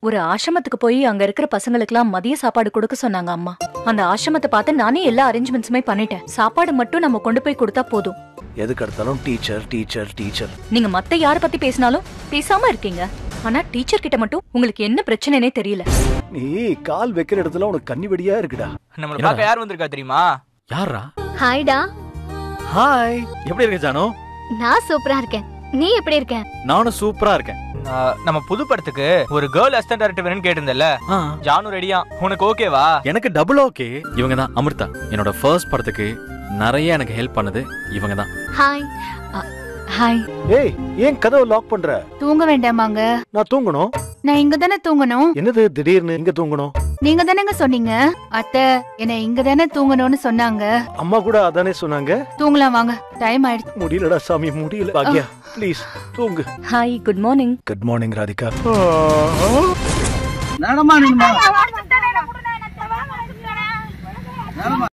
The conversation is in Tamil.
ஒரு ஆசிரமத்துக்கு போய் அங்க இருக்கிற பசங்களுக்குலாம் மதிய சாப்பாடு கொடுக்க சொன்னாங்க அம்மா அந்த ஆசிரமத்தை பார்த்து நானே எல்லா அரேஞ்ச்மெண்ட்ஸுமே பண்ணிட்டேன் சாப்பாடு மட்டும் நம்ம கொண்டு போய் கொடுத்தா போதும் எதுக்கு எடுத்தாலும் டீச்சர் டீச்சர் டீச்சர் நீங்க மத்த யார பத்தி பேசினாலும் பேசாம இருக்கீங்க ஆனா டீச்சர் கிட்ட மட்டும் உங்களுக்கு என்ன பிரச்சனைனே தெரியல நீ கால் வைக்கிற இடத்துல உனக்கு கண்ணி வெடியா இருக்குடா நம்மள பார்க்க யார் வந்திருக்கா தெரியுமா யாரா ஹாய்டா ஹாய் எப்படி இருக்க ஜானு நான் சூப்பரா இருக்கேன் நீ எப்படி இருக்க நானும் சூப்பரா இருக்கேன் ஆஹ், நம்ம புது படத்துக்கு ஒரு கேர்ள் அசிஸ்டன்ட் டைரக்டர் வேணும்னு கேட்டிருந்தல ஆ, ஜானு ரெடியா உனக்கு ஓகேவா எனக்கு டபுள் ஓகே இவங்க தான் அமிர்தா என்னோட ஃபர்ஸ்ட் படத்துக்கு நிறைய எனக்கு ஹெல்ப் பண்ணது இவங்க தான் ஹாய் ஹாய் ஏய் ஏன் கதவை லாக் பண்ற தூங்க வேண்டாமாங்க நான் தூங்கணும் நான் இங்க தானே தூங்கணும் என்னது திடீர்னு இங்க தூங்கணும் நீங்க தானேங்க சொன்னீங்க அத்தை என்ன இங்க தானே தூங்கணும்னு சொன்னாங்க அம்மா கூட அதானே சொன்னாங்க தூங்கலாம் வாங்க டைம் ஆயிடுச்சு முடியலடா சாமி முடியல பாக்யா ப்ளீஸ் தூங்கு hi good morning good morning Radhika நடமா நின்னுமா